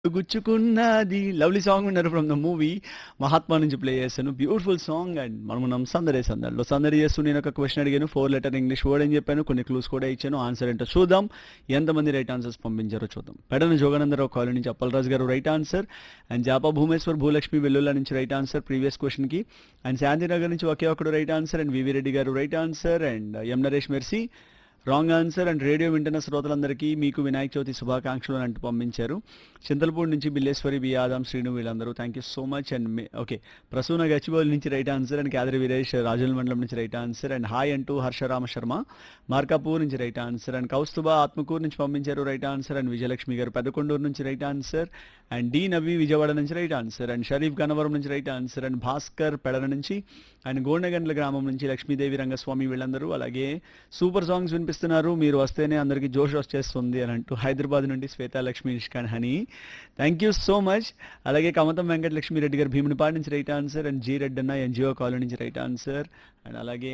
గుచ్చుకున్నది lovely song ఉన్నారు from the movie Mahatma నుంచి play చేశాను బ్యూటిఫుల్ సాంగ్ అండ్ మనం మనం సందడే సందడిలో సందడి చేస్తూ నేను ఒక క్వశ్చన్ అడిగాను ఫోర్ లెటర్ ఇంగ్లీష్ వర్డ్ అని చెప్పాను కొన్ని క్లూస్ కూడా ఇచ్చాను ఆన్సర్ ఏంటో చూద్దాం ఎంతమంది రైట్ ఆన్సర్స్ పంపించారో చూద్దాం పెడన జోగానందరావు కాలనీ నుంచి Appalaraju garu right answer and Japa Bhumeshwar Bhulakshmi Vellulla నుంచి రైట్ ఆన్సర్ ప్రీవియస్ క్వశ్చన్కి అండ్ శాంతినగర్ నుంచి ఒకే ఒకడు right answer and V V Reddy garu right answer and M Naresh Mercy wrong answer and radio వింటున్న శ్రోతలందరికీ మీకు వినాయక చవితి శుభాకాంక్షలు అని అంటూ పంపించారు చింతలపూడి నుంచి బిల్లేశ్వరి బి ఆదాం శ్రీను వీళ్ళందరూ thank you so much and okay Prasuna Gachibowli నుంచి right answer and Kedari Veeresh Rajula మండలం నుంచి రైట్ ఆన్సర్ అండ్ హాయ్ అంటూ హర్షరామ శర్మ మార్కాపూర్ నుంచి right answer and Kaustubha Atmakur నుంచి పంపించారు రైట్ ఆన్సర్ అండ్ విజయలక్ష్మి గారు పెద్దకొండూరు నుంచి right answer and D Navi Vijayawada నుంచి right answer and Sharif Gannavaram నుంచి right answer and Bhaskar Pedala నుంచి అండ్ గోండగండ్ల గ్రామం నుంచి లక్ష్మీదేవి రంగస్వామి వీళ్ళందరూ అలాగే సూపర్ సాంగ్స్ వినిపిస్తున్నారు మీరు వస్తేనే అందరికీ జోష్ వచ్చేస్తుంది అని అంటూ హైదరాబాద్ నుండి Shweta Lakshmi Nishkan Honey thank you so much అలాగే కమతం వెంకట లక్ష్మి రెడ్డి గారు భీమునిపాడు నుంచి right answer and G Reddy అన్న ఎన్జిఓ కాలనీ నుంచి రైట్ ఆన్సర్ అండ్ అలాగే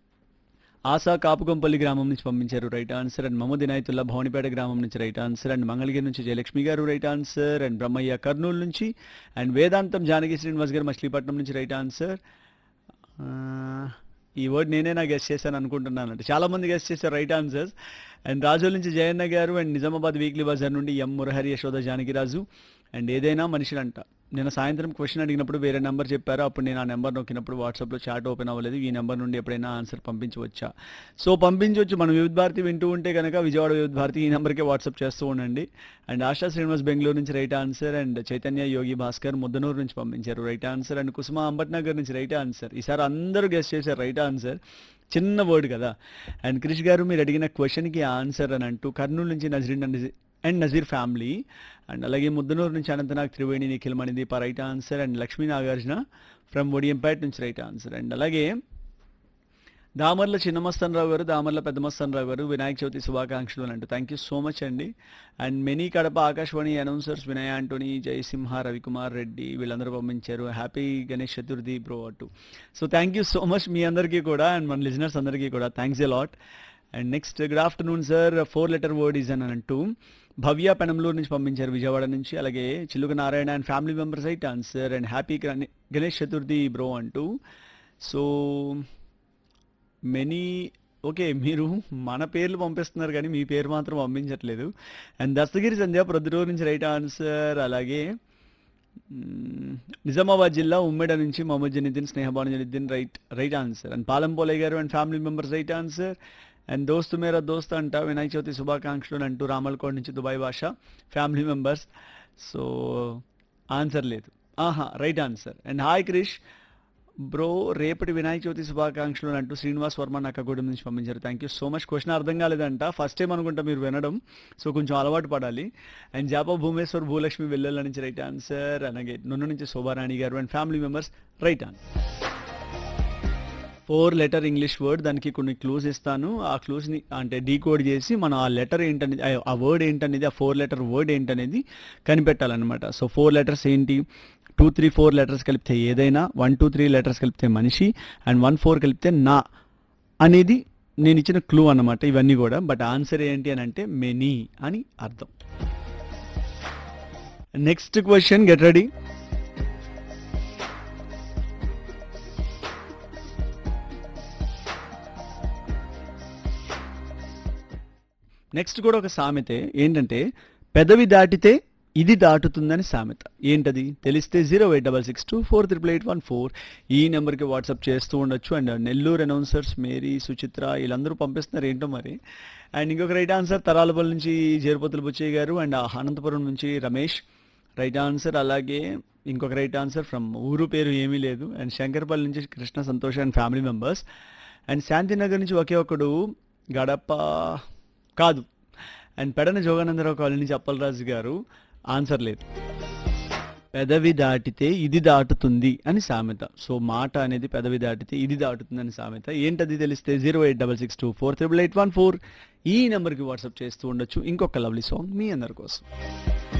ఆశా కాపుకొంపల్లి గ్రామం నుంచి పంపించారు right answer and Mohammed Inayatullah Bhavanipeta గ్రామం నుంచి రైట్ ఆన్సర్ అండ్ మంగళగిరి నుంచి Jayalakshmi garu right answer and Brahmaiah Kurnool నుంచి అండ్ వేదాంతం జానకి శ్రీనివాస్ గారు మచిలీపట్నం నుంచి రైట్ ఆన్సర్ ఆ, ఈ వర్డ్ నేనే నా గెస్ట్ చేశాను అనుకుంటున్నాను అంటే చాలా మంది గెస్ట్ చేశారు రైట్ ఆన్సర్స్ అండ్ రాజోల్ నుంచి జయన్న గారు అండ్ నిజామాబాద్ వీక్లీ బజార్ నుండి ఎం మురహరి యశోద జానకిరాజు అండ్ ఏదైనా మనుషులంట నేను సాయంత్రం క్వశ్చన్ అడిగినప్పుడు వేరే నెంబర్ చెప్పారు అప్పుడు నేను ఆ నెంబర్ నొక్కినప్పుడు వాట్సాప్లో చాట్ ఓపెన్ అవ్వలేదు ఈ నెంబర్ నుండి ఎప్పుడైనా ఆన్సర్ పంపించవచ్చా సో పంపించవచ్చు మనం వివిధ భారతి వింటూ ఉంటే కనుక విజయవాడ వివిధ భారతి ఈ నెంబర్కే వాట్సాప్ చేస్తూ ఉండండి అండ్ ఆశా శ్రీనివాస్ బెంగళూరు నుంచి right answer and Chaitanya Yogi Bhaskar Muddanur నుంచి పంపించారు right answer and Kusuma Ambatnagar నుంచి రైట్ ఆన్సర్ ఈసారి అందరూ గెస్ట్ చేశారు రైట్ ఆన్సర్ చిన్న వర్డ్ కదా అండ్ క్రిష్ గారు మీరు అడిగిన క్వశ్చన్కి ఆన్సర్ అని అంటూ కర్నూలు నుంచి Nazreen and and Nazir family and అలాగే ముద్దనూరు నుంచి Anantnag Triveni Nikhil Manideepa right answer and Lakshmi Nagarjuna from Odiyampeta నుంచి రైట్ ఆన్సర్ అండ్ అలాగే దామర్ల చిన్నమస్తనరావు గారు దామర్ల పెద్దమస్తనరావు గారు వినాయక చవితి శుభాకాంక్షలు అని అంటూ థ్యాంక్ యూ సో మచ్ అండి and many Kadapa Akashvani announcers Vinay Antony Jayasimha Ravikumar Reddy వీళ్ళందరూ పంపించారు హ్యాపీ గణేష్ చతుర్థి బ్రో అటు so thank you so much మీ అందరికీ కూడా అండ్ మన లిజనర్స్ అందరికీ కూడా thanks a lot and next good afternoon sir four letter word is అని అంటూ భవ్య పెనంలూరు నుంచి పంపించారు విజయవాడ నుంచి అలాగే Chiluka Narayana and family members అయితే answer and happy Ganesh Chaturthi bro అంటూ సో మెనీ ఓకే మీరు మన పేర్లు పంపిస్తున్నారు కానీ మీ పేరు మాత్రం పంపించట్లేదు అండ్ దస్తగిరి సంధ్య ప్రొద్దుటూరు నుంచి రైట్ ఆన్సర్ అలాగే మ్మ్, నిజామాబాద్ జిల్లా ఉమ్మేడ నుంచి Mohammed Janiddin Snehabanu Janiddin right right answer and Palampolaiah garu and family members right answer and దోస్తు మేరా దోస్త్ అంట వినాయక చవితి శుభాకాంక్షలు అని అంటూ రామల్కోట్ నుంచి దుబాయ్ భాష ఫ్యామిలీ మెంబర్స్ సో ఆన్సర్ లేదు ఆహా right answer and hi Krish bro రేపటి వినాయక చవితి శుభాకాంక్షలు అని అంటూ శ్రీనివాస్ వర్మ నక్కగూడెం నుంచి పంపించారు thank you so much question అర్థం కాలేదంట ఫస్ట్ టైం అనుకుంటా మీరు వినడం సో కొంచెం అలవాటు పడాలి అండ్ జాపా భూమేశ్వర్ భూలక్ష్మి వెల్లెల నుంచి రైట్ ఆన్సర్ అలాగే నున్ను నుంచి Shobharani garu and family members right answer four letter English word దానికి కొన్ని క్లూస్ ఇస్తాను ఆ క్లూస్ని అంటే డీకోడ్ చేసి మనం ఆ లెటర్ ఏంటనేది ఆ- ఆ వర్డ్ ఏంటనేది ఆ ఫోర్ లెటర్ వర్డ్ ఏంటనేది కనిపెట్టాలన్నమాట సో ఫోర్ లెటర్స్ ఏంటి టూ త్రీ ఫోర్ లెటర్స్ కలిపితే ఏదైనా వన్ టూ త్రీ లెటర్స్ కలిపితే మనిషి అండ్ వన్ ఫోర్ కలిపితే నా అనేది నేను ఇచ్చిన క్లూ అన్నమాట ఇవన్నీ కూడా బట్ ఆన్సర్ ఏంటి అని అంటే మెనీ అని అర్థం next question get ready next కూడా ఒక సామెతే ఏంటంటే పెదవి దాటితే ఇది దాటుతుందని సామెత ఏంటది తెలిస్తే zero eight double six two four triple eight one four ఈ నెంబర్కి వాట్సాప్ చేస్తూ ఉండొచ్చు and Nellore announcers Mary Suchitra వీళ్ళందరూ పంపిస్తున్నారు ఏంటో మరి అండ్ ఇంకొక రైట్ ఆన్సర్ తరాలపల్లి నుంచి జేరుపతుల బుచ్చయ్య గారు అండ్ అనంతపురం నుంచి రమేష్ రైట్ ఆన్సర్ అలాగే ఇంకొక రైట్ ఆన్సర్ ఫ్రమ్ ఊరు పేరు ఏమీ లేదు అండ్ శంకర్పల్లి నుంచి Krishna Santosh and family members and Shantinagar నుంచి ఒకే ఒకడు గడప కాదు అండ్ పెడన జోగానందరావు కాలనీ నుంచి అప్పలరాజు గారు ఆన్సర్ లేదు పెదవి దాటితే ఇది దాటుతుంది అని సామెత సో మాట అనేది పెదవి దాటితే ఇది దాటుతుంది అని సామెత ఏంటది తెలిస్తే zero eight double six two four triple eight one four ఈ నెంబర్కి వాట్సాప్ చేస్తూ ఉండొచ్చు ఇంకొక లవ్లీ సాంగ్ మీ అందరి కోసం